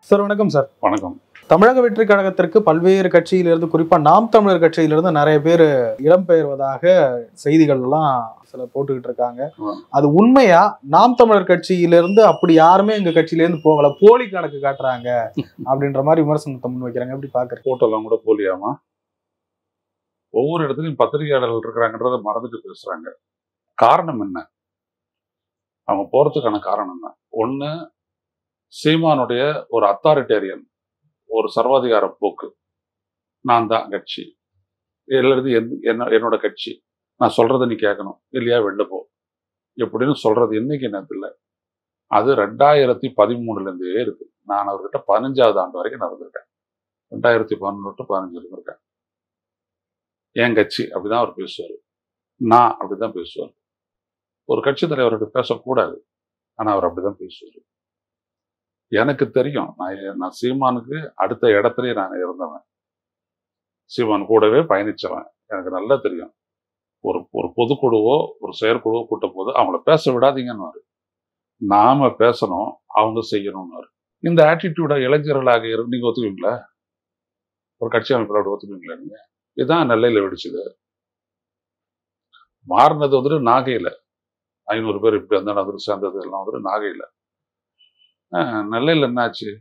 Sir வணக்கம் sir வணக்கம் தமிழக வெற்றி கழகத்திற்கு பல்வேறு கட்சியிலிருந்து குறிப்பா நாம் தமிழர் கட்சியிலிருந்து நிறைய பேர் இடம்பெயர்வதாக செய்திகள் எல்லாம் சில போட்டுக்கிட்டு இருக்காங்க ஆ. அது உண்மையா நாம் தமிழர் கட்சியிலிருந்து அப்படி யாருமே எங்க கட்சியில இருந்து போகல போலி கணக்கு காட்டுறாங்க அப்படின்ற மாதிரி விமர்சனத்தை முன் வைக்கிறாங்க எப்படி பாக்குறேன் போட்டோலாம் கூட போலியாமா ஒவ்வொரு இடத்துலையும் பத்திரிகையாளர்கள் இருக்கிறாங்கன்றத மறந்துட்டு பேசுறாங்க காரணம் என்ன அவங்க போறதுக்கான காரணம் என்ன ஒண்ணு சீமானுடைய ஒரு அத்தாரிட்டேரியன் ஒரு சர்வாதிகார போக்கு நான் தான் கட்சி எழுது என்ன என்னோட கட்சி நான் சொல்றதை நீ கேட்கணும் இல்லையா வெளில போ எப்படின்னு சொல்றது என்னைக்கு எனக்கு இல்லை அது ரெண்டாயிரத்தி பதிமூணுல இருந்தே இருக்கு நான் அவர்கிட்ட பதினஞ்சாவது ஆண்டு வரைக்கும் நடந்திருக்கேன் ரெண்டாயிரத்தி பதினொன்று டு பதினஞ்சு இருந்திருக்கேன் என் கட்சி அப்படிதான் அவர் பேசுவார் நான் அப்படிதான் பேசுவார் ஒரு கட்சி தலைவர்கிட்ட பேசக்கூடாது ஆனா அவர் அப்படிதான் பேசுவார் எனக்கு தெரியும் நான் எ- நான் சீமானுக்கு அடுத்த இடத்துலயே நான் இருந்தவன் சீமான் கூடவே பயணிச்சவன் எனக்கு நல்லா தெரியும் ஒரு ஒரு பொதுக்குழுவோ ஒரு செயற்குழுவோ கூட்டும் போது அவங்கள பேச விடாதீங்கன்னு நாம பேசணும் அவங்க செய்யணும்னு இந்த ஆட்டிடியூட இளைஞர்களாக இரு நீங்க ஒத்துக்குவீங்களா ஒரு கட்சி அமைப்பில் அப்படி ஒத்துக்குவீங்களா நீங்க இதுதான் நெல்லையில வெடிச்சது மாறினது வந்துட்டு நாகையில ஐநூறு பேர் இப்படி அந்த வந்துட்டு சேர்ந்தது எல்லாம் வந்துட்டு நாகையில ஆஹ், நெல்லையில என்னாச்சு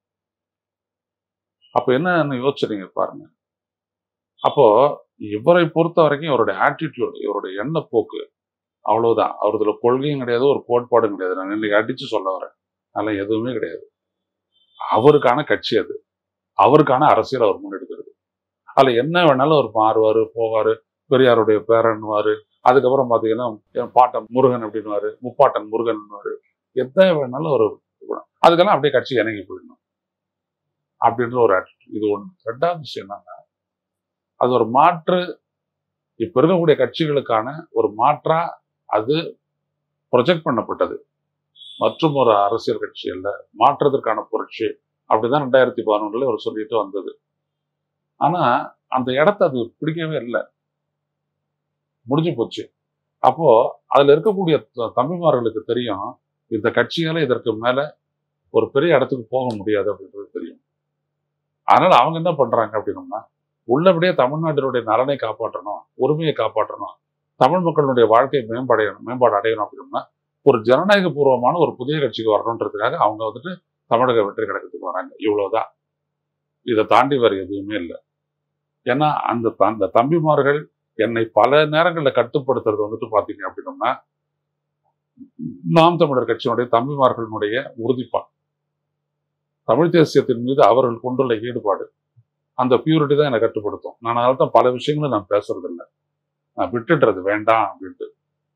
அப்ப என்ன யோசிச்சுறீங்க பாருங்க அப்போ இவரை பொறுத்த வரைக்கும் இவருடைய ஆட்டிடியூட் இவருடைய எண்ணப்போக்கு அவ்வளவுதான் அவரதுல கொள்கையும் கிடையாது ஒரு கோட்பாடும் கிடையாது நான் இன்னைக்கு அடிச்சு சொல்ல வரேன் அதெல்லாம் எதுவுமே கிடையாது அவருக்கான கட்சி அது அவருக்கான அரசியல் அவர் முன்னெடுக்கிறது அதுல என்ன வேணாலும் அவர் மாறுவாரு போவாரு பெரியாருடைய பேரன்வாரு அதுக்கப்புறம் பாத்தீங்கன்னா என் பாட்டன் முருகன் அப்படின்னுவாரு முப்பாட்டன் முருகன்வாரு எத்தனை வேணாலும் அவர் அதுக்கெல்லாம் அப்படியே கட்சி இணங்கி போயிடணும் அப்படின்ற ஒரு attitude. இது ஒண்ணு ரெண்டாவது விஷயம் என்னன்னா அது ஒரு மாற்று இப்ப இருக்கக்கூடிய கட்சிகளுக்கான ஒரு மாற்றா அது ப்ரொஜெக்ட் பண்ணப்பட்டது மற்றும் ஒரு அரசியல் கட்சி அல்ல மாற்றத்திற்கான புரட்சி அப்படிதான் ரெண்டாயிரத்தி பதினொன்றுல அவர் சொல்லிட்டு வந்தது ஆனா அந்த இடத்த அது பிடிக்கவே இல்லை முடிஞ்சு போச்சு அப்போ அதுல இருக்கக்கூடிய த- தம்பிமார்களுக்கு தெரியும் இந்த கட்சியால இதற்கு மேல ஒரு பெரிய இடத்துக்கு போக முடியாது அப்படின்றது தெரியும் அதனால அவங்க என்ன பண்றாங்க அப்படின்னோம்னா உள்ளபடியே தமிழ்நாட்டினுடைய நலனை காப்பாற்றணும் உரிமையை காப்பாற்றணும் தமிழ் மக்களுடைய வாழ்க்கை மேம்படையணும் மேம்பாடு அடையணும் அப்படின்னா ஒரு ஜனநாயக பூர்வமான ஒரு புதிய கட்சிக்கு வரணுன்றதுக்காக அவங்க வந்துட்டு தமிழக வெற்றி கழகத்துக்கு வராங்க இவ்வளவுதான் இதை தாண்டி வேற எதுவுமே இல்லை ஏன்னா அந்த த- அந்த தம்பிமார்கள் என்னை பல நேரங்களில் கட்டுப்படுத்துறது வந்துட்டு பாத்தீங்க அப்படின்னோம்னா நாம் தமிழர் கட்சியினுடைய தம்பிமார்களுடைய உறுதிப்பாடு தமிழ் தேசியத்தின் மீது அவர்கள் கொண்டுள்ள ஈடுபாடு அந்த பியூரிட்டி தான் என்னை கட்டுப்படுத்தும் நான் அதனால தான் பல விஷயங்களை நான் பேசுறது இல்லை நான் விட்டுடுறது வேண்டாம் அப்படின்ட்டு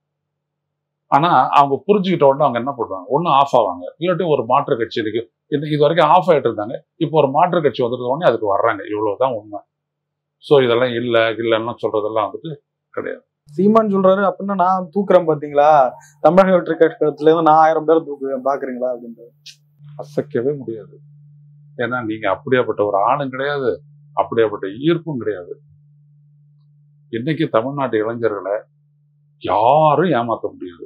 ஆனா அவங்க புரிஞ்சுக்கிட்ட உடனே அவங்க என்ன பண்ணுவாங்க ஒண்ணு ஆஃப் ஆவாங்க இல்லாட்டி ஒரு மாற்று கட்சி இருக்கு இது இது வரைக்கும் ஆஃப் ஆயிட்டு இருந்தாங்க இப்போ ஒரு மாற்று கட்சி வந்துருக்க உடனே அதுக்கு வர்றாங்க இவ்வளவுதான் உண்மை ஸோ இதெல்லாம் இல்லை இல்லைன்னா சொல்றதெல்லாம் வந்துட்டு கிடையாது சீமான் சொல்றாரு அப்படின்னா நான் தூக்குறேன் பாத்தீங்களா தமிழக வெற்றி கழகத்துல இருந்து நான் ஆயிரம் பேர் தூக்குவேன் பாக்குறீங்களா அப்படின்றது அசைக்கவே முடியாது ஏன்னா நீங்க அப்படியாப்பட்ட ஒரு ஆணும் கிடையாது அப்படியாப்பட்ட ஈர்ப்பும் கிடையாது இன்னைக்கு தமிழ்நாட்டு இளைஞர்களை யாரும் ஏமாத்த முடியாது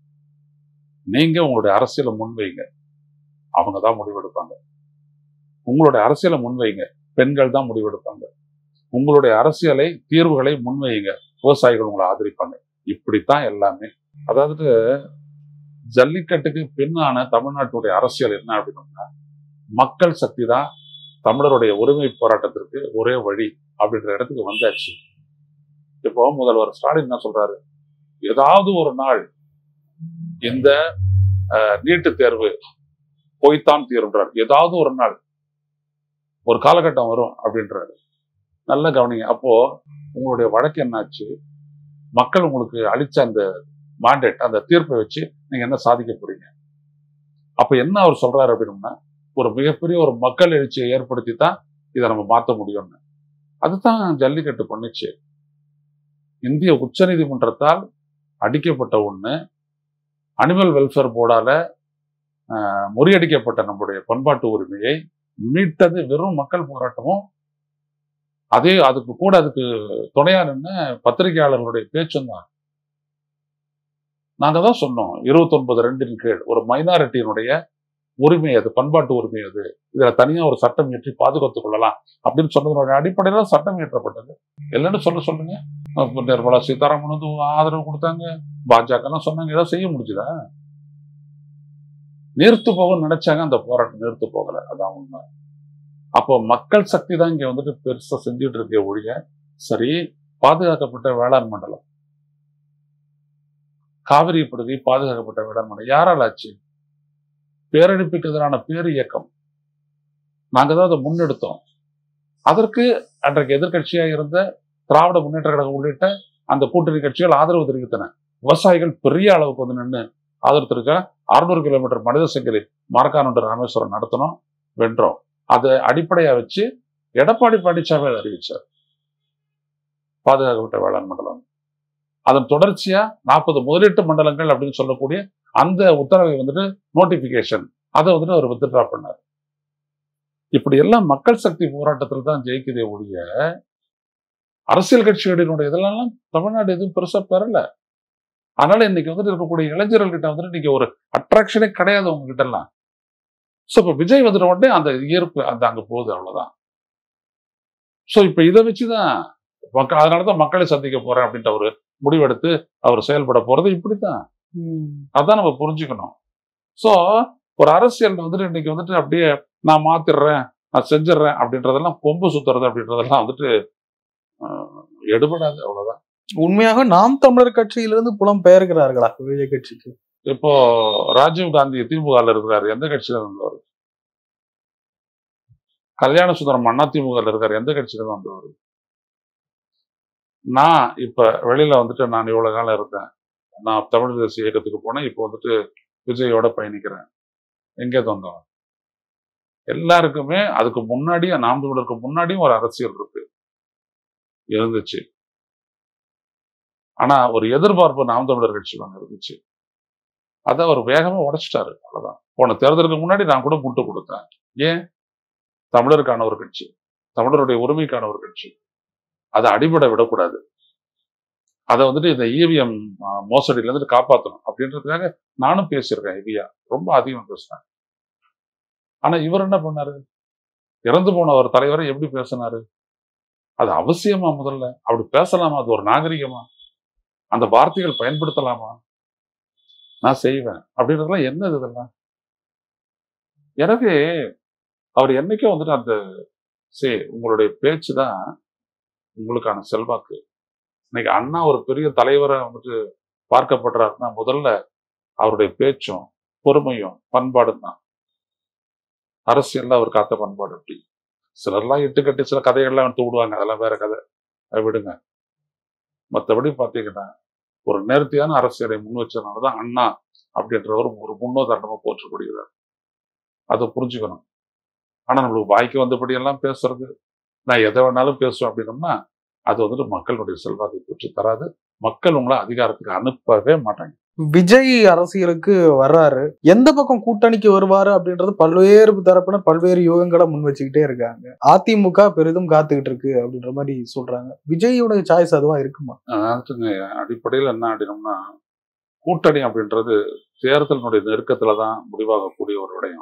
நீங்க உங்களுடைய அரசியலை முன்வைங்க அவங்க தான் முடிவெடுப்பாங்க உங்களுடைய அரசியலை முன்வைங்க பெண்கள் தான் முடிவெடுப்பாங்க உங்களுடைய அரசியலை தீர்வுகளை முன்வைங்க விவசாயிகள் உங்களை ஆதரிப்பாங்க இப்படித்தான் எல்லாமே அதாவது ஜல்லிக்கட்டுக்கு பின்னான தமிழ்நாட்டுடைய அரசியல் என்ன அப்படின்னா மக்கள் சக்தி தான் தமிழருடைய உரிமை போராட்டத்திற்கு ஒரே வழி அப்படின்ற இடத்துக்கு வந்தாச்சு இப்போ முதல்வர் ஸ்டாலின் என்ன சொல்றாரு ஏதாவது ஒரு நாள் இந்த அஹ், நீட்டு தேர்வு போய்த்தான் தீருன்றார் ஏதாவது ஒரு நாள் ஒரு காலகட்டம் வரும் அப்படின்றாரு நல்ல கவனிங்க அப்போ உங்களுடைய வழக்கு என்னாச்சு மக்கள் உங்களுக்கு அளிச்ச அந்த மாண்டேட் அந்த தீர்ப்பை வச்சு நீங்க என்ன சாதிக்க போறீங்க அப்ப என்ன அவர் சொல்றாரு அப்படின்னா ஒரு மிகப்பெரிய ஒரு மக்கள் எழுச்சியை ஏற்படுத்தி தான் இதை நம்ம மாற்ற முடியும்னு அதுதான் ஜல்லிக்கட்டு பண்ணுச்சு இந்திய உச்சநீதிமன்றத்தால் அடிக்கப்பட்ட ஒண்ணு அனிமல் வெல்ஃபேர் போர்டால ஆஹ், முறியடிக்கப்பட்ட நம்முடைய பண்பாட்டு உரிமையை மீட்டது வெறும் மக்கள் போராட்டமும் அதே அதுக்கு கூட அதுக்கு துணையா நின்று பத்திரிகையாளர்களுடைய பேச்சும் தான் நாங்க தான் சொன்னோம் இருபத்தொன்பது ரெண்டின் கீழ் ஒரு மைனாரிட்டியினுடைய உரிமை அது பண்பாட்டு உரிமை அது இதுல தனியா ஒரு சட்டம் இயற்றி பாதுகாத்துக் கொள்ளலாம் அப்படின்னு சொன்னதனுடைய அடிப்படையில தான் சட்டம் இயற்றப்பட்டது இல்லைன்னு சொல்ல சொல்லுங்க அப்ப நிர்மலா சீதாராமன் வந்து ஆதரவு கொடுத்தாங்க பாஜக சொன்னாங்க ஏதாவது செய்ய முடிஞ்சுதா நிறுத்து போக நினைச்சாங்க அந்த போராட்டம் நிறுத்து போகல அதான் உண்மை அப்போ மக்கள் சக்தி தான் இங்க வந்துட்டு பெருசா செஞ்சுட்டு இருக்க ஒழிய சரி பாதுகாக்கப்பட்ட வேளாண் மண்டலம் காவிரி படுகை பாதுகாக்கப்பட்ட வேளாண் மண்டலம் யாரால் ஆச்சு பேரழிப்புக்கு எதிரான பேர் இயக்கம் நாங்க தான் அதை முன்னெடுத்தோம் அதற்கு அன்றைக்கு எதிர்க்கட்சியா இருந்த திராவிட முன்னேற்ற கழகம் உள்ளிட்ட அந்த கூட்டணி கட்சிகள் ஆதரவு தெரிவித்தன விவசாயிகள் பெரிய அளவுக்கு வந்து நின்று ஆதரவு தெரிவிக்க அறுநூறு கிலோமீட்டர் மனித சங்கிலி மாரக்கானு ராமேஸ்வரம் நடத்தணும் வென்றோம் அதை அடிப்படையா வச்சு எடப்பாடி பழனிசாமி அதை அறிவிச்சார் பாதுகாக்கப்பட்ட வேளாண் மண்டலம் அதன் தொடர்ச்சியா நாற்பது முதலீட்டு மண்டலங்கள் அப்படின்னு சொல்லக்கூடிய அந்த உத்தரவை வந்துட்டு நோட்டிபிகேஷன் அதை வந்துட்டு அவர் வித்ட்ரா பண்ணார் இப்படி எல்லாம் மக்கள் சக்தி போராட்டத்தில் தான் ஜெயிக்குதே ஒழிய அரசியல் கட்சிகளினுடைய இதெல்லாம் தமிழ்நாடு எதுவும் பெருசா பெறல அதனால இன்னைக்கு வந்துட்டு இருக்கக்கூடிய இளைஞர்கள்கிட்ட வந்துட்டு இன்னைக்கு ஒரு அட்ராக்ஷனே கிடையாது உங்ககிட்ட எல்லாம் ஸோ இப்போ விஜய் வந்துட்ட உடனே அந்த ஈர்ப்பு அந்த அங்க போகுது அவ்வளவுதான் ஸோ இப்போ இதை வச்சுதான் மக்கள் அதனால தான் மக்களை சந்திக்க போறேன் அப்படின்ட்டு அவர் முடிவெடுத்து அவர் செயல்பட போறது இப்படித்தான் அதான் நம்ம புரிஞ்சுக்கணும் ஸோ ஒரு அரசியல் வந்துட்டு இன்னைக்கு வந்துட்டு அப்படியே நான் மாத்திடுறேன் நான் செஞ்சிடுறேன் அப்படின்றதெல்லாம் கொம்பு சுத்துறது அப்படின்றதெல்லாம் வந்துட்டு ஆஹ், எடுபடாது அவ்வளவுதான் உண்மையாக நாம் தமிழர் கட்சியிலிருந்து புலம் பெயர்கிறார்களா விஜய் கட்சிக்கு இப்போ ராஜீவ் காந்தி திமுகல இருக்கிறாரு எந்த கட்சியில இருந்தவர் கல்யாண சுந்தரம் அண்ணா திமுகல இருக்காரு எந்த கட்சியில இருந்து வந்தவர் நான் இப்ப வெளியில வந்துட்டு நான் இவ்வளவு காலம் இருந்தேன் நான் தமிழ் தேசிய இயக்கத்துக்கு போனேன் இப்போ வந்துட்டு விஜயோட பயணிக்கிறேன் எங்கே வந்தோம் எல்லாருக்குமே அதுக்கு முன்னாடியே நாம் தமிழருக்கு முன்னாடியும் ஒரு அரசியல் இருக்கு இருந்துச்சு ஆனா ஒரு எதிர்பார்ப்பு நாம் தமிழர் கட்சி ஒன்று இருந்துச்சு அதை அவர் வேகமா உடைச்சிட்டாரு அவ்வளவுதான் போன தேர்தலுக்கு முன்னாடி நான் கூட முட்டு கொடுத்தேன் ஏன் தமிழருக்கான ஒரு கட்சி தமிழருடைய உரிமைக்கான ஒரு கட்சி அதை அடிபட விடக்கூடாது அதை வந்துட்டு இந்த இவிஎம் மோசடியில இருந்து காப்பாற்றணும் அப்படின்றதுக்காக நானும் பேசியிருக்கேன் ஹெவியா ரொம்ப அதிகம் பேசினேன் ஆனா இவர் என்ன பண்ணாரு இறந்து போன ஒரு தலைவரை எப்படி பேசினாரு அது அவசியமா முதல்ல அப்படி பேசலாமா அது ஒரு நாகரிகமா அந்த வார்த்தைகள் பயன்படுத்தலாமா நான் செய்வேன் அப்படின்றதெல்லாம் என்னது இதெல்லாம் எனவே அவர் என்னைக்கோ வந்துட்டு அந்த சே உங்களுடைய பேச்சு தான் உங்களுக்கான செல்வாக்கு இன்னைக்கு அண்ணா ஒரு பெரிய தலைவரை வந்துட்டு பார்க்கப்படுறாருன்னா முதல்ல அவருடைய பேச்சும் பொறுமையும் பண்பாடும் தான் அரசியல்ல அவர் காத்த பண்பாடு அப்படி சிலர்லாம் இட்டு கட்டி சில கதைகள்லாம் எடுத்து விடுவாங்க அதெல்லாம் வேற கதை அதை விடுங்க மற்றபடி பார்த்தீங்கன்னா ஒரு நேர்த்தியான அரசியலை முன் வச்சதுனால தான் அண்ணா அப்படின்றவர் ஒரு முன்னோதாரணமா போற்றப்படுகிறார் அதை புரிஞ்சுக்கணும் ஆனா நம்மளுக்கு வாய்க்கு வந்தபடியெல்லாம் பேசுறது நான் எதை வேணாலும் பேசுவேன் அப்படின்னோம்னா அது வந்துட்டு மக்களுடைய செல்வாக்கை பெற்று தராது மக்கள் உங்களை அதிகாரத்துக்கு அனுப்பவே மாட்டாங்க விஜய் அரசியலுக்கு வர்றாரு எந்த பக்கம் கூட்டணிக்கு வருவாரு அப்படின்றது பல்வேறு தரப்பினர் பல்வேறு யூகங்களை முன் வச்சுக்கிட்டே இருக்காங்க அதிமுக பெரிதும் காத்துக்கிட்டு இருக்கு அப்படின்ற மாதிரி சொல்றாங்க விஜயோட சாய்ஸ் அதுவா இருக்குமா அதாவதுங்க அடிப்படையில் என்ன அப்படின்னோம்னா கூட்டணி அப்படின்றது தேர்தலினுடைய நெருக்கத்துல தான் முடிவாகக்கூடிய ஒரு விடயம்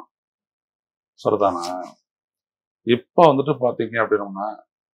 சரிதானா இப்ப வந்துட்டு பாத்தீங்க அப்படின்னோம்னா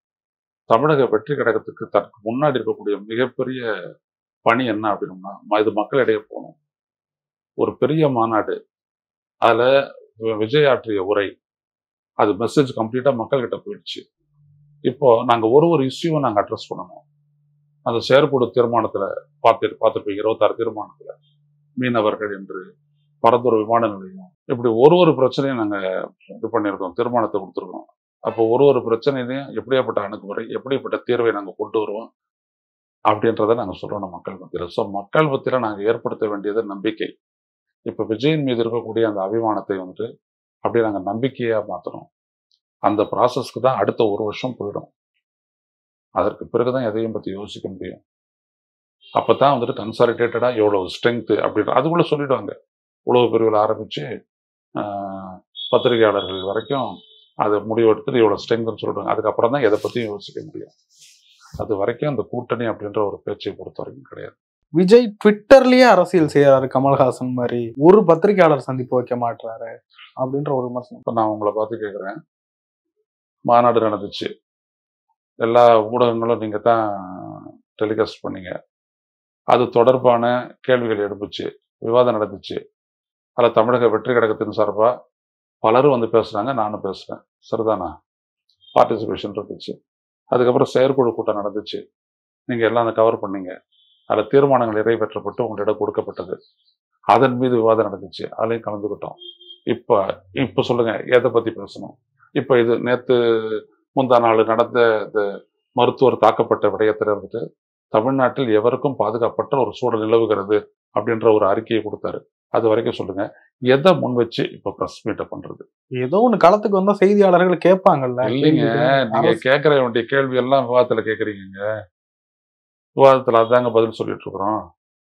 தமிழக வெற்றி கழகத்துக்கு தனக்கு முன்னாடி இருக்கக்கூடிய மிகப்பெரிய பணி என்ன அப்படின்னோம்னா ம- இது மக்களிடையே போகணும் ஒரு பெரிய மாநாடு அதுல வி- விஜய் ஆற்றிய உரை அது மெசேஜ் கம்ப்ளீட்டா மக்கள்கிட்ட போயிடுச்சு இப்போ நாங்க ஒரு ஒரு இஷ்யூவை நாங்க அட்ரஸ் பண்ணணும் அந்த செயற்குழு தீர்மானத்துல பார்த்து பார்த்துருப்பீங்க இருபத்தாறு தீர்மானத்துல மீனவர்கள் என்று பரந்தூர் விமான நிலையம் இப்படி ஒரு ஒரு பிரச்சனையும் நாங்க இது பண்ணியிருக்கோம் தீர்மானத்தை கொடுத்துருக்கோம் அப்போ ஒரு ஒரு பிரச்சனையிலையும் எப்படியாப்பட்ட அணுகுமுறை எப்படிப்பட்ட தீர்வை நாங்க கொண்டு வருவோம் அப்படின்றத நாங்க சொல்லணும் மக்கள் மத்தியில் ஸோ மக்கள் மத்தியில நாங்க ஏற்படுத்த வேண்டியது நம்பிக்கை இப்ப விஜயின் மீது இருக்கக்கூடிய அந்த அபிமானத்தை வந்துட்டு அப்படியே நாங்க நம்பிக்கையா மாத்தணும் அந்த ப்ராசஸ்க்கு தான் அடுத்த ஒரு வருஷம் போயிடும் அதற்கு பிறகுதான் எதையும் பத்தி யோசிக்க முடியும் அப்பதான் வந்துட்டு கன்சாலிடேட்டடா எவ்வளவு ஸ்ட்ரென்த் அப்படின்ற அதுக்குள்ள சொல்லிடுவாங்க உழவு பிரிவில் ஆரம்பிச்சு ஆஹ், பத்திரிகையாளர்கள் வரைக்கும் அதை முடிவெடுத்துட்டு இவ்வளவு ஸ்ட்ரென்த்னு சொல்லிடுவாங்க அதுக்கப்புறம் தான் எதை பத்தியும் யோசிக்க முடியும் அது வரைக்கும் அந்த கூட்டணி அப்படின்ற ஒரு பேச்சை பொறுத்த வரைக்கும் கிடையாது விஜய் ட்விட்டர்லயே அரசியல் செய்யறாரு கமல்ஹாசன் மாதிரி ஒரு பத்திரிகையாளர் சந்திப்பு வைக்க மாட்டாரு அப்படின்ற ஒரு விமர்சனம் இப்போ நான் உங்களை பார்த்து கேட்குறேன் மாநாடு நடந்துச்சு எல்லா ஊடகங்களும் நீங்கள் தான் டெலிகாஸ்ட் பண்ணீங்க அது தொடர்பான கேள்விகள் எழுப்புச்சு விவாதம் நடந்துச்சு அதில் தமிழக வெற்றி கழகத்தின் சார்பாக பலரும் வந்து பேசுனாங்க நானும் பேசுகிறேன் சரிதானா பார்ட்டிசிபேஷன் இருந்துச்சு அதுக்கப்புறம் செயற்குழு கூட்டம் நடந்துச்சு நீங்கள் எல்லாம் அதை கவர் பண்ணீங்க அதில் தீர்மானங்கள் நிறைவேற்றப்பட்டு உங்களிடம் கொடுக்கப்பட்டது அதன் மீது விவாதம் நடந்துச்சு அதுலேயும் கலந்துக்கிட்டோம் இப்போ இப்போ சொல்லுங்க எதை பற்றி பேசணும் இப்போ இது நேற்று முந்தா நாள் நடந்த இந்த மருத்துவர் தாக்கப்பட்ட விடயத்தில் இருந்துட்டு தமிழ்நாட்டில் எவருக்கும் பாதுகாப்பற்ற ஒரு சூழல் நிலவுகிறது அப்படின்ற ஒரு அறிக்கையை கொடுத்தாரு அது வரைக்கும் சொல்லுங்க எதை முன் வச்சு இப்போ ப்ரெஸ் மீட்டை பண்றது ஏதோ ஒண்ணு களத்துக்கு வந்தா செய்தியாளர்கள் கேட்பாங்கல்ல இல்லைங்க கேள்விகள். நீங்க அரசு- கேட்கற வேண்டிய கேள்வி எல்லாம் விவாதத்துல கேக்குறீங்க விவாதத்துல அதாங்க பதில் சொல்லிட்டு இருக்கிறோம்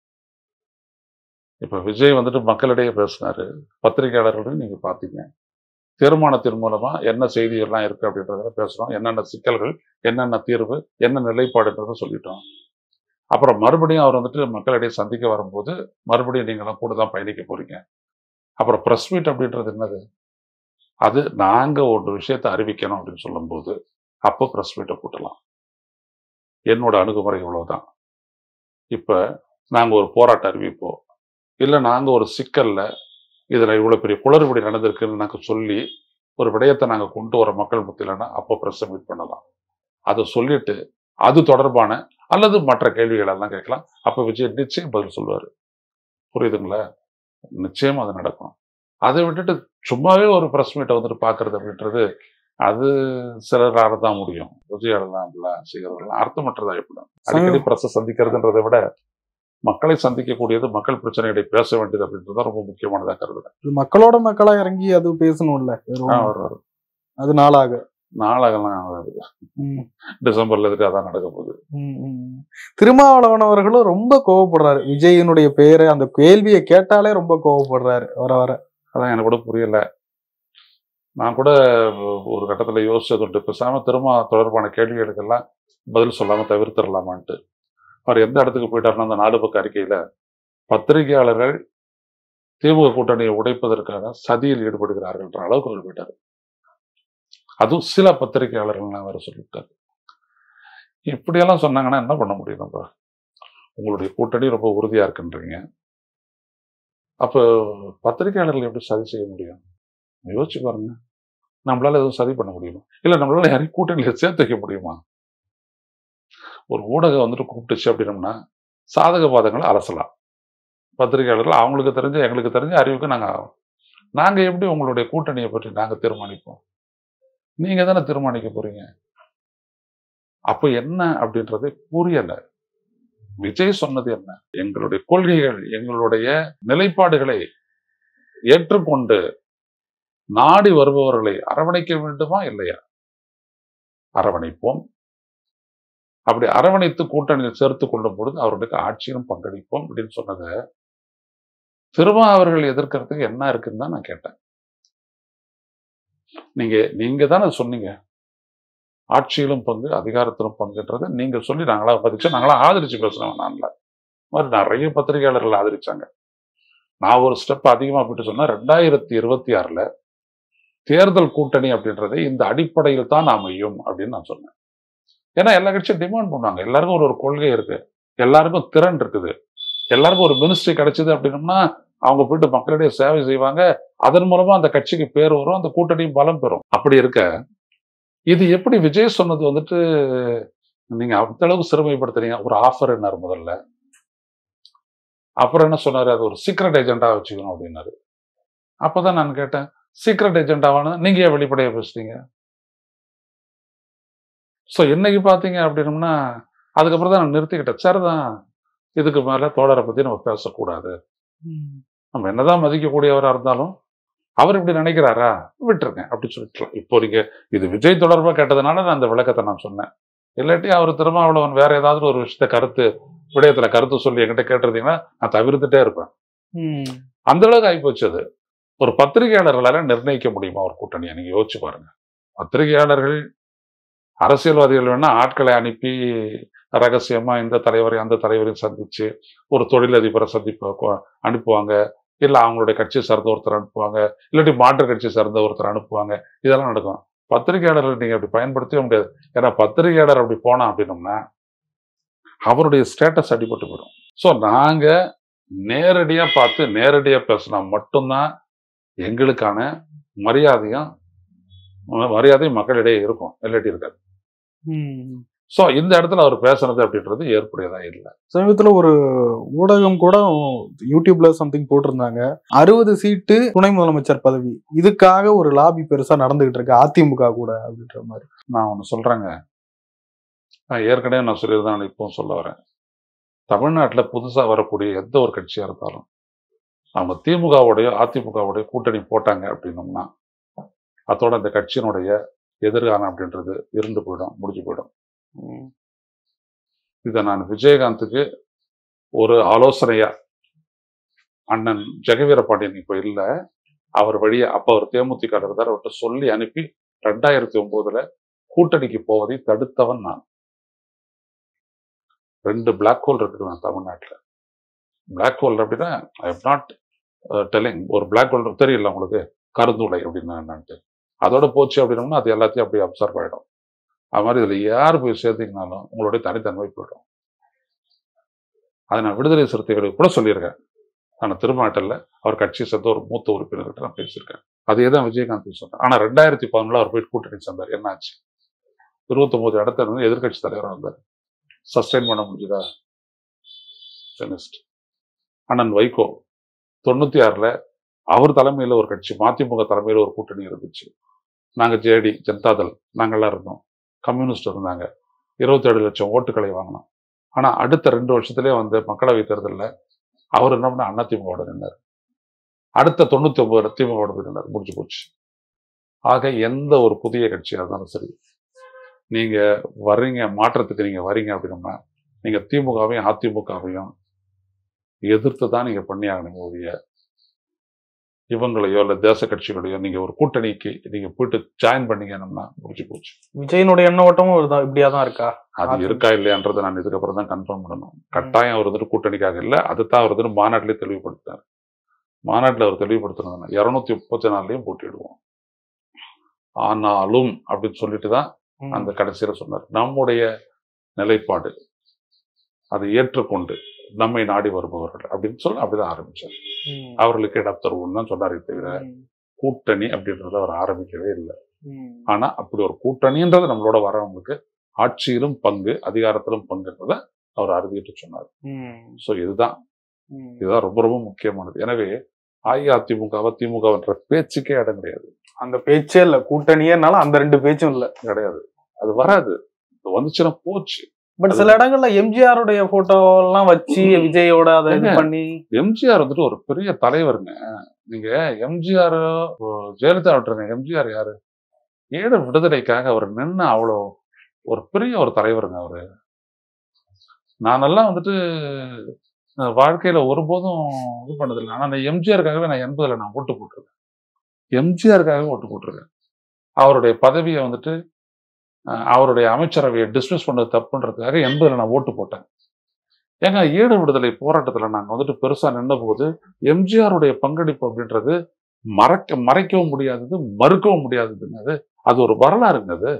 இப்ப விஜய் வந்துட்டு மக்களிடையே பேசினாரு பத்திரிகையாளர்களும் நீங்க பாத்தீங்க தீர்மானத்தின் மூலமா என்ன செய்தி எல்லாம் இருக்கு அப்படின்றத பேசுறோம் என்னென்ன சிக்கல்கள் என்னென்ன தீர்வு என்ன நிலைப்பாடுன்றத சொல்லிட்டோம் அப்புறம் மறுபடியும் அவர் வந்துட்டு மக்களிடையே சந்திக்க வரும்போது மறுபடியும் நீங்களாம் கூட தான் பயணிக்க போறீங்க அப்புறம் ப்ரெஸ் மீட் அப்படின்றது என்னது அது நாங்க ஒரு விஷயத்தை அறிவிக்கணும் அப்படின்னு சொல்லும்போது அப்போ ப்ரெஸ் மீட்டை கூட்டலாம் என்னோட அணுகுமுறை இவ்வளவுதான் இப்ப நாங்க ஒரு போராட்ட அறிவிப்போம் இல்ல நாங்க ஒரு சிக்கல்ல இதுல இவ்வளவு பெரிய குளறுபடி நடந்திருக்குன்னு நாங்க சொல்லி ஒரு விடயத்தை நாங்க கொண்டு வர மக்கள் மத்தியிலன்னா அப்போ ப்ரெஸ் மீட் பண்ணலாம் அதை சொல்லிட்டு அது தொடர்பான அல்லது மற்ற கேள்விகள் எல்லாம் கேட்கலாம் அப்ப விஜய் நிச்சயம் பதில் சொல்லுவாரு புரியுதுங்களா நிச்சயம் அது நடக்கும் அதை விட்டுட்டு சும்மாவே ஒரு ப்ரெஸ் மீட்டை வந்துட்டு பார்க்கறது அப்படின்றது அது சிலரால தான் முடியும் விஜயாலலாம் அப்படிலாம் செய்யறதெல்லாம் அர்த்தமற்றதா எப்படி அடிக்கடி பிரஸை சந்திக்கிறதுன்றதை விட மக்களை சந்திக்கக்கூடியது மக்கள் பிரச்சனைகளை பேச வேண்டியது அப்படின்றது தான் ரொம்ப முக்கியமானதா கருதுறேன் இது மக்களோட மக்களா இறங்கி அது பேசணும்ல வெறும் ஆ, ஒரு ஒரு அது நாளாக நாளாகலாம் ஆகாது. ம், டிசம்பர்ல இருக்கு அதான் நடக்க போகுது ம், ம். திருமாவளவன் அவர்களும் ரொம்ப கோவப்படுறாரு விஜயனுடைய பெயரை அந்த கேள்வியை கேட்டாலே ரொம்ப கோவப்படுறாரு வர வர அதான் எனக்கு கூட புரியல நான் கூட ஒரு கட்டத்துல யோசிச்சது உண்டு பேசாம திரும்ப தொடர்பான கேள்விகளுக்கெல்லாம் பதில் சொல்லாம தவிர்த்திடலாமான்ட்டு அவர் எந்த இடத்துக்கு போயிட்டாருன்னா அந்த நாலு பக்க அறிக்கையில பத்திரிகையாளர்கள் திமுக கூட்டணியை உடைப்பதற்காக சதியில் ஈடுபடுகிறார்கள்ன்ற அளவுக்கு அவர் போயிட்டாரு அதுவும் சில பத்திரிகையாளர்கள்லாம் வேற சொல்லிட்டாரு இப்படியெல்லாம் சொன்னாங்கன்னா என்ன பண்ண முடியும் நம்ம உங்களுடைய கூட்டணி ரொம்ப உறுதியா இருக்குன்றீங்க அப்போ பத்திரிகையாளர்கள் எப்படி சதி செய்ய முடியும் யோசிச்சு பாருங்க நம்மளால எதுவும் சதி பண்ண முடியுமா இல்ல நம்மளால யாரையும் கூட்டணியில சேர்த்து வைக்க முடியுமா ஒரு ஊடகம் வந்துட்டு கூப்பிட்டுச்சு அப்படின்னம்னா சாதக பாதங்களை அலசலாம் பத்திரிகையாளர்கள் அவங்களுக்கு தெரிஞ்ச எங்களுக்கு தெரிஞ்ச அறிவுக்கு நாங்க ஆகும் நாங்க எப்படி உங்களுடைய கூட்டணியை பற்றி நாங்க தீர்மானிப்போம் நீங்க தானே தீர்மானிக்க போறீங்க அப்ப என்ன அப்படின்றது புரியல விஜய் சொன்னது என்ன எங்களுடைய கொள்கைகள் எங்களுடைய நிலைப்பாடுகளை ஏற்றுக்கொண்டு நாடி வருபவர்களை அரவணைக்க வேண்டுமா இல்லையா அரவணைப்போம் அப்படி அரவணைத்து கூட்டணியில் சேர்த்து கொள்ளும் பொழுது அவர்களுக்கு ஆட்சியிலும் பங்களிப்போம் அப்படின்னு சொன்னதை திரும்ப அவர்கள் எதிர்க்கிறதுக்கு என்ன இருக்குன்னு தான் நான் கேட்டேன் நீங்க நீங்க தானே சொன்னீங்க ஆட்சியிலும் பங்கு அதிகாரத்திலும் பங்குன்றதை நீங்க சொல்லி நாங்களா பதிச்சு நாங்களா ஆதரிச்சு பேசுறோம் நான்ல மாதிரி நிறைய பத்திரிகையாளர்கள் ஆதரிச்சாங்க நான் ஒரு ஸ்டெப் அதிகமா போயிட்டு சொன்னா ரெண்டாயிரத்தி இருபத்தி ஆறுல தேர்தல் கூட்டணி அப்படின்றதை இந்த அடிப்படையில் தான் அமையும் அப்படின்னு நான் சொன்னேன் ஏன்னா எல்லா கட்சியும் டிமாண்ட் பண்ணுவாங்க எல்லாருக்கும் ஒரு ஒரு கொள்கை இருக்கு எல்லாருக்கும் திறன் இருக்குது எல்லாருக்கும் ஒரு மினிஸ்ட்ரி கிடைச்சது அப்படின்னம்னா அவங்க போயிட்டு மக்களிடையே சேவை செய்வாங்க அதன் மூலமா அந்த கட்சிக்கு பேர் வரும் அந்த கூட்டணியும் பலம் பெறும் அப்படி இருக்க இது எப்படி விஜய் சொன்னது வந்துட்டு நீங்க அந்த அளவுக்கு சிறுமைப்படுத்துறீங்க ஒரு ஆஃபர் என்னாரு முதல்ல அப்புறம் என்ன சொன்னாரு அது ஒரு சீக்ரெட் ஏஜெண்டா வச்சுக்கணும் அப்படின்னாரு அப்பதான் நான் கேட்டேன் சீக்ரெட் ஏஜெண்டாவான நீங்க ஏன் வெளிப்படையா பேசுறீங்க ஸோ இன்னைக்கு பார்த்தீங்க அப்படின்னம்னா அதுக்கப்புறம் தான் நான் நிறுத்திக்கிட்டேன் சரிதான் இதுக்கு மேல தோழரை பத்தி நம்ம பேசக்கூடாது நம்ம என்னதான் மதிக்கக்கூடியவரா இருந்தாலும் அவர் இப்படி நினைக்கிறாரா விட்டுருங்க அப்படி சொல்லிட்டுலாம் இப்போ நீங்க இது விஜய் தொடர்பா கேட்டதுனால நான் அந்த விளக்கத்தை நான் சொன்னேன் இல்லாட்டி அவர் திருமாவளவன் வேற ஏதாவது ஒரு விஷயத்த கருத்து விடயத்துல கருத்து சொல்லி என்கிட்ட கேட்டிருந்தீங்கன்னா நான் தவிர்த்துட்டே இருப்பேன் ம். அந்த அளவுக்கு ஆகிப்போச்சு அது ஒரு பத்திரிகையாளர்களால நிர்ணயிக்க முடியுமா ஒரு கூட்டணியை நீங்க யோசிச்சு பாருங்க பத்திரிகையாளர்கள் அரசியல்வாதிகள் வேணா ஆட்களை அனுப்பி ரகசியமா இந்த தலைவரை அந்த தலைவரையும் சந்திச்சு ஒரு தொழிலதிபரை சந்திப்பு கொ- அனுப்புவாங்க இல்ல அவங்களுடைய கட்சியை சார்ந்த ஒருத்தர் அனுப்புவாங்க இல்லாட்டி மாற்று கட்சியை சார்ந்த ஒருத்தர் அனுப்புவாங்க இதெல்லாம் நடக்கும் பத்திரிகையாளர்கள் நீங்க அப்படி பயன்படுத்தவே முடியாது ஏன்னா பத்திரிகையாளர் அப்படி போனா அப்படின்னோம்னா அவருடைய ஸ்டேட்டஸ் அடிபட்டு போயிடும் ஸோ நாங்க நேரடியா பார்த்து நேரடியா பேசினா மட்டும்தான் எங்களுக்கான மரியாதையும் மரியாதையும் மக்களிடையே இருக்கும் இல்லாட்டி இருக்காது ம். ஸோ இந்த இடத்துல அவர் பேசுனது அப்படின்றது ஏற்புடையதா இல்லை சமீபத்துல ஒரு ஊடகம் கூட யூடியூப்ல சம்திங் போட்டிருந்தாங்க அறுபது சீட்டு துணை முதலமைச்சர் பதவி இதுக்காக ஒரு லாபி பெருசா நடந்துகிட்டு இருக்கு அதிமுக கூட அப்படின்ற மாதிரி நான் ஒன்று சொல்றேங்க நான் ஏற்கனவே நான் சொல்லியிருந்தேன் நான் இப்பவும் சொல்ல வரேன் தமிழ்நாட்டில் புதுசாக வரக்கூடிய எந்த ஒரு கட்சியாக இருந்தாலும் அவங்க திமுகவுடைய அதிமுகவுடைய கூட்டணி போட்டாங்க அப்படின்னோம்னா அதோட அந்த கட்சியினுடைய எதிர்காலம் அப்படின்றது இருந்து போயிடும் முடிஞ்சு போயிடும் இதை நான் விஜயகாந்துக்கு ஒரு ஆலோசனையா அண்ணன் ஜெகவீர பாண்டியன் இப்போ இல்லை அவர் வழியா அப்ப அவர் தேமுதிக இருந்தார் அவர்கிட்ட சொல்லி அனுப்பி ரெண்டாயிரத்தி ஒன்பதுல கூட்டணிக்கு போவதை தடுத்தவன் நான் ரெண்டு பிளாக் ஹோல் இருக்குதுவேன் தமிழ்நாட்டில் பிளாக் ஹோல் அப்படின்னா ஐ எம் நாட் டெல்லிங் ஒரு பிளாக் ஹோல் தெரியல உங்களுக்கு கருந்துளை அப்படின்னா என்னன்ட்டு அதோட போச்சு அப்படின்னோம்னா அது எல்லாத்தையும் அப்படியே அப்சர்வ் ஆகிடும் அது மாதிரி இதில் யார் போய் சேர்த்தீங்கனாலும் உங்களுடைய தனித்தன்மை போயிடும் அதை நான் விடுதலை சிறுத்தைகளுக்கு கூட சொல்லியிருக்கேன் நான் திருமாட்டல்ல அவர் கட்சியை சேர்ந்த ஒரு மூத்த உறுப்பினர்கிட்ட நான் பேசியிருக்கேன் அதே தான் விஜயகாந்த் சொன்னேன் ஆனால் ரெண்டாயிரத்தி பதினொன்றில் அவர் போய் கூட்டணி சேர்ந்தார் என்னாச்சு இருபத்தொம்போது இடத்துல இருந்து எதிர்க்கட்சி தலைவராக வந்தார் சஸ்டைன் பண்ண முடியுதா ஃபெனிஸ்ட் அண்ணன் வைகோ தொண்ணூத்தி ஆறுல அவர் தலைமையில ஒரு கட்சி மதிமுக தலைமையில ஒரு கூட்டணி இருந்துச்சு நாங்க ஜேடி ஜனதாதள் நாங்கெல்லாம் இருந்தோம் கம்யூனிஸ்ட் இருந்தாங்க இருபத்தேழு லட்சம் ஓட்டுகளை வாங்கினோம் ஆனா அடுத்த ரெண்டு வருஷத்துலயே வந்து மக்களவை தேர்தலில் அவர் என்ன பண்ண அதிமுகவோட நின்னார் அடுத்த தொண்ணூத்தி ஒன்பது திமுகவோட போய் நின்னார் முடிஞ்சு போச்சு ஆக எந்த ஒரு புதிய கட்சியா இருந்தாலும் சரி நீங்க வர்றீங்க மாற்றத்துக்கு நீங்க வரீங்க அப்படின்னா நீங்க திமுகவையும் அதிமுகவையும் எதிர்த்து தான் நீங்க பண்ணி ஆகணும் ஒழிய இவங்களையோ இல்ல தேச கட்சிகளையோ நீங்க ஒரு கூட்டணிக்கு நீங்க போயிட்டு ஜாயின் பண்ணீங்கன்னா முடிஞ்சு போச்சு விஜயனுடைய எண்ண ஓட்டமும் இதுதான் இப்படியா தான் இருக்கா அது அது- இருக்கா இல்லையான்றதை நான் இதுக்கப்புறம் தான் கன்ஃபார்ம் பண்ணணும் கட்டாயம் அவர் வந்துட்டு கூட்டணிக்காக இல்லை அதுதான் அவர் வந்துட்டு மாநாட்டிலே தெளிவுபடுத்தினார் மாநாட்டில் அவர் தெளிவுபடுத்தினதுனா இருநூத்தி முப்பத்தி நாலுலையும் போட்டிடுவோம் ஆனாலும் அப்படின்னு சொல்லிட்டு தான் ம். அந்த கடைசியில சொன்னார் நம்முடைய நிலைப்பாடு அதை ஏற்றுக்கொண்டு நம்மை நாடி வருபவர்கள் அப்படின்னு சொல்லி அப்படிதான் ஆரம்பிச்சார் ம். அவர்களுக்கு இடம் தருவோம்னு தான் சொன்னாரே தவிர ம். கூட்டணி அப்படின்றத அவர் ஆரம்பிக்கவே இல்லை ம். ஆனா அப்படி ஒரு கூட்டணின்றது நம்மளோட வரவங்களுக்கு ஆட்சியிலும் பங்கு அதிகாரத்திலும் பங்குன்றத அவர் அறுதிட்டு சொன்னார் ம். ஸோ இதுதான் ம். இதுதான் ரொம்ப ரொம்ப முக்கியமானது எனவே அஇஅதிமுகவை திமுகன்ற பேச்சுக்கே இடம் கிடையாது அந்த பேச்சே இல்ல கூட்டணியேனால அந்த ரெண்டு பேச்சும் இல்ல கிடையாது அது வராது இது வந்துச்சுன்னா போச்சு பட் சில இடங்கள்ல எம்ஜிஆருடைய போட்டோ எல்லாம் வச்சு விஜயோட அதை இது ஏங்க? பண்ணி எம்ஜிஆர் வந்துட்டு ஒரு பெரிய தலைவருங்க நீங்க எம்ஜிஆர் ஜெயலலிதா விட்டுருங்க எம்ஜிஆர் யாரு ஈழ விடுதலைக்காக அவர் நின்று அவ்வளோ ஒரு பெரிய ஒரு தலைவருங்க அவரு நானெல்லாம் வந்துட்டு அஹ், வாழ்க்கையில ஒருபோதும் இது பண்ணதில்லை ஆனா நான் எம்ஜிஆருக்காகவே நான் எண்பதுல நான் ஓட்டு போட்டிருக்கேன் எம்ஜிஆருக்காகவே ஓட்டு போட்டிருக்கேன் அவருடைய பதவியை வந்துட்டு அஹ், அவருடைய அமைச்சரவையை டிஸ்மிஸ் பண்ணது தப்புன்றதுக்காக எண்பதுல நான் ஓட்டு போட்டேன் ஏங்க ஈழ விடுதலை போராட்டத்துல நாங்க வந்துட்டு பெருசா நின்ற போது எம்ஜிஆருடைய பங்களிப்பு அப்படின்றது மறக்க மறைக்கவும் முடியாதது மறுக்கவும் முடியாததுங்க அது அது ஒரு வரலாறுங்க அது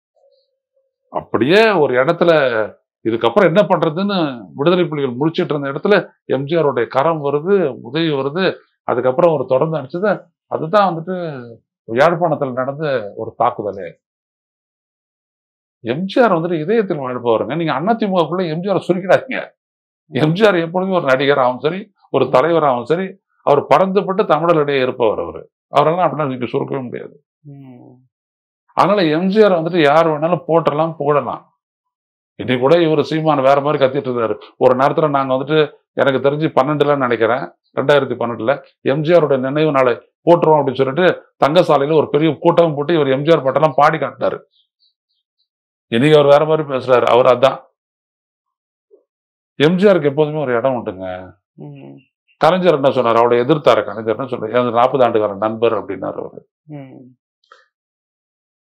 அப்படியே ஒரு இடத்துல இதுக்கப்புறம் என்ன பண்றதுன்னு விடுதலை புலிகள் முடிச்சிட்டு இருந்த இடத்துல எம்ஜிஆருடைய கரம் வருது உதவி வருது அதுக்கப்புறம் ஒரு தொடர்ந்து அடிச்சது அதுதான் வந்துட்டு யாழ்ப்பாணத்துல நடந்த ஒரு தாக்குதலே எம்ஜிஆர் வந்துட்டு இதயத்தில் வாழ்பவருங்க நீங்க அதிமுகக்குள்ள எம்ஜிஆர் சுருக்கிடாதீங்க எம்ஜிஆர் எப்பொழுதுமே ஒரு நடிகராகவும் சரி ஒரு தலைவராகவும் சரி அவர் பறந்துபட்டு தமிழரிடையே இருப்பவர் அவர் அவரெல்லாம் அப்படின்னா நீங்க சுருக்கவே முடியாது ம். அதனால எம்ஜிஆர் வந்துட்டு யார் வேணாலும் போட்டலாம் புகழலாம் இன்னைக்கு கூட இவர் சீமான் வேற மாதிரி கத்திட்டு இருந்தாரு ஒரு நேரத்துல நாங்க வந்துட்டு எனக்கு தெரிஞ்சு பன்னெண்டுல நினைக்கிறேன் ரெண்டாயிரத்தி பன்னெண்டுல எம்ஜிஆருடைய நினைவு நாளை போட்டுருவோம் அப்படின்னு சொல்லிட்டு தங்கசாலையில ஒரு பெரிய கூட்டம் போட்டு இவர் எம்ஜிஆர் பாட்டெல்லாம் பாடி காட்டினாரு இன்னைக்கு அவர் வேற மாதிரி பேசுறாரு அவர் அதான் எம்ஜிஆருக்கு எப்போதுமே ஒரு இடம் உண்டுங்க ம். கலைஞர் என்ன சொன்னார் அவரை எதிர்த்தாரு கலைஞர் என்ன சொன்னார் எனது நாற்பது ஆண்டுகார நண்பர் அப்படின்னாரு அவர் ம்.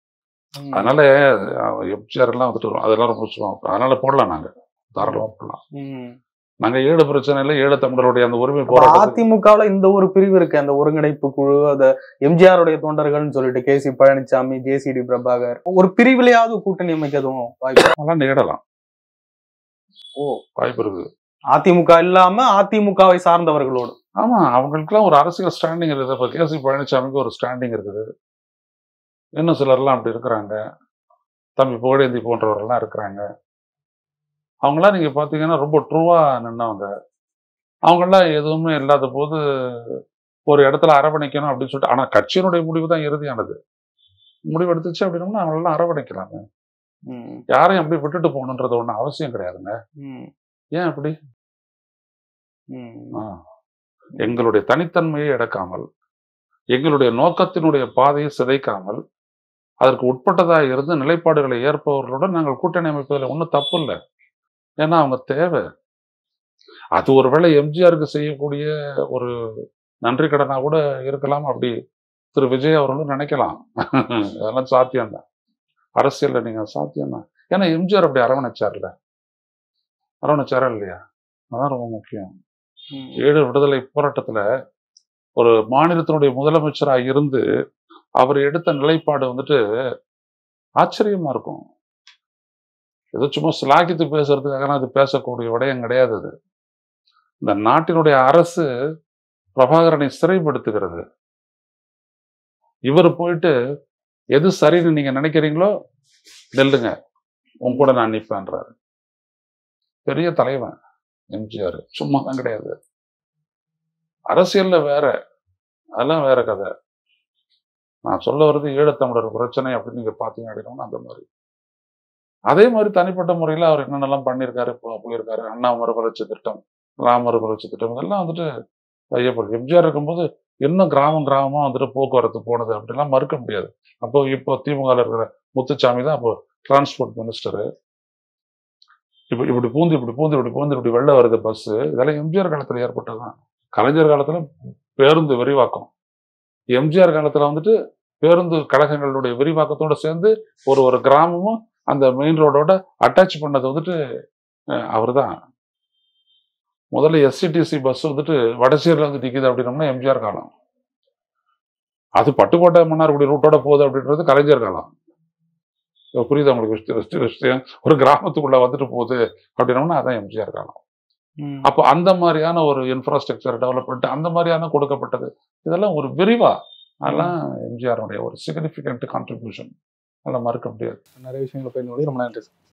ம். அதனால எம்ஜிஆர் எல்லாம் வந்துட்டு வரும் அதெல்லாம் ரொம்ப சும்மா அதனால போடலாம் நாங்க தாராளமா போடலாம் ம். நாங்க ஏழு பிரச்சனையில ஏழு தமிழருடைய அந்த உரிமை அப்ப போராட்டத்துக்கு அதிமுகவுல இந்த ஒரு பிரிவு இருக்கு அந்த ஒருங்கிணைப்பு குழு அந்த எம்ஜிஆருடைய தொண்டர்கள்னு சொல்லிட்டு K C Palaniswami JCD Prabhakar ஒரு பிரிவிலையாவது கூட்டணி அமைக்க எதுவும் வாய்ப்பு அதெல்லாம் நேடலாம் ஓ. வாய்ப்பு இருக்கு அதிமுக இல்லாம அதிமுகவை சார்ந்தவர்களோடு ஆமா அவங்களுக்குலாம் ஒரு அரசியல் ஸ்டாண்டிங் இருக்குது இப்ப கே சி பழனிசாமிக்கு ஒரு ஸ்டாண்டிங் இருக்குது இன்னும் சிலர்லாம் அப்படி இருக்கிறாங்க தம்பி புகழேந்தி போன்றவர்கள்லாம் இருக்கிறாங்க அவங்களாம் நீங்க பாத்தீங்கன்னா ரொம்ப ட்ரூவா நின்னவங்க அவங்கெல்லாம் எதுவுமே இல்லாத போது ஒரு இடத்துல அரவணைக்கணும் அப்படின்னு சொல்லிட்டு ஆனா கட்சியினுடைய முடிவு தான் இறுதியானது முடிவு எடுத்துச்சு அப்படின்னோம்னா அவங்களெல்லாம் அரவணைக்கலாங்க ம். யாரையும் அப்படி விட்டுட்டு போகணுன்றது ஒன்றும் அவசியம் கிடையாதுங்க ம். ஏன் அப்படி ம். ஆ. எங்களுடைய தனித்தன்மையை இழக்காமல் எங்களுடைய நோக்கத்தினுடைய பாதையை சிதைக்காமல் அதற்கு உட்பட்டதாக இருந்து நிலைப்பாடுகளை ஏற்பவர்களுடன் நாங்கள் கூட்டணி அமைப்பதில் ஒன்றும் தப்பு இல்லை ஏன்னா அவங்க தேவை அது ஒருவேளை எம்ஜிஆருக்கு செய்யக்கூடிய ஒரு நன்றி கடனா கூட இருக்கலாம் அப்படி திரு விஜய் அவர்களும் நினைக்கலாம் அதெல்லாம் சாத்தியம்தான் அரசியல்ல நீங்க சாத்தியம்தான் ஏன்னா எம்ஜிஆர் அப்படி அரவணைச்சார்ல அரவணைச்சாரா இல்லையா அதான் ரொம்ப முக்கியம் ம். ஏழு விடுதலை போராட்டத்துல ஒரு மாநிலத்தினுடைய முதலமைச்சரா இருந்து அவர் எடுத்த நிலைப்பாடு வந்துட்டு ஆச்சரியமா இருக்கும் ஏதோ சும்மா சிலாக்கித்து பேசுறதுக்காக அது பேசக்கூடிய விடயம் கிடையாது அது இந்த நாட்டினுடைய அரசு பிரபாகரனை சிறைப்படுத்துகிறது இவர் போயிட்டு எது சரின்னு நீங்க நினைக்கிறீங்களோ நெல்லுங்க உன் கூட நான் நிற்பேன்றாரு பெரிய தலைவன் எம்ஜிஆர் சும்மா தான் கிடையாது அரசியல்ல வேற அதெல்லாம் வேற கதை நான் சொல்ல வர்றது ஈழத்தமிழர் பிரச்சனை அப்படின்னு நீங்க பாத்தீங்க அப்படின்னா அந்த மாதிரி அதே மாதிரி தனிப்பட்ட முறையில அவர் என்னென்னலாம் பண்ணியிருக்காரு போ- போயிருக்காரு அண்ணா மறுமலர்ச்சி திட்டம் ராமர் மறுமலர்ச்சி திட்டம் இதெல்லாம் வந்துட்டு ஐயப்படும் எம்ஜிஆர் இருக்கும்போது இன்னும் கிராமம் கிராமமா வந்துட்டு போக்குவரத்து போனது அப்படிலாம் மறுக்க முடியாது அப்போ இப்போ திமுக ல இருக்கிற முத்துச்சாமி தான் அப்போ டிரான்ஸ்போர்ட் மினிஸ்டர் இப்ப இப்படி பூந்து இப்படி பூந்து இப்படி பூந்து இப்படி வெளில வருது பஸ் இதெல்லாம் எம்ஜிஆர் காலத்துல ஏற்பட்டதுதான் கலைஞர் காலத்துல பேருந்து விரிவாக்கம் எம்ஜிஆர் காலத்துல வந்துட்டு பேருந்து கழகங்களுடைய விரிவாக்கத்தோட சேர்ந்து ஒரு ஒரு கிராமமும் அந்த மெயின் ரோடோட அட்டாச் பண்ணது வந்துட்டு அவர் தான் முதல்ல எஸ்சிடிசி பஸ் வந்துட்டு வடசேரியில் வந்து நிற்கிது அப்படின்னோம்னா எம்ஜிஆர் காலம் அது பட்டுக்கோட்டை மன்னார்குடி ரூட்டோட போகுது அப்படின்றது கலைஞர் காலம் இப்ப புரியுதா உங்களுக்கு விஷயம் விஷயம், விஷயம் ஒரு கிராமத்துக்குள்ள வந்துட்டு போகுது அப்படின்னோம்னா அதான் எம்ஜிஆர் காலம் ம். அப்போ அந்த மாதிரியான ஒரு இன்ஃப்ராஸ்ட்ரக்சர் டெவலப்மெண்ட் அந்த மாதிரியான கொடுக்கப்பட்டது இதெல்லாம் ஒரு விரிவா அதெல்லாம் எம்ஜிஆருடைய ஒரு சிக்னிஃபிகண்ட் கான்ட்ரிபியூஷன் அதெல்லாம் மறுக்க முடியாது நிறைய விஷயங்களை பயிர்ந்து ரொம்ப நன்றி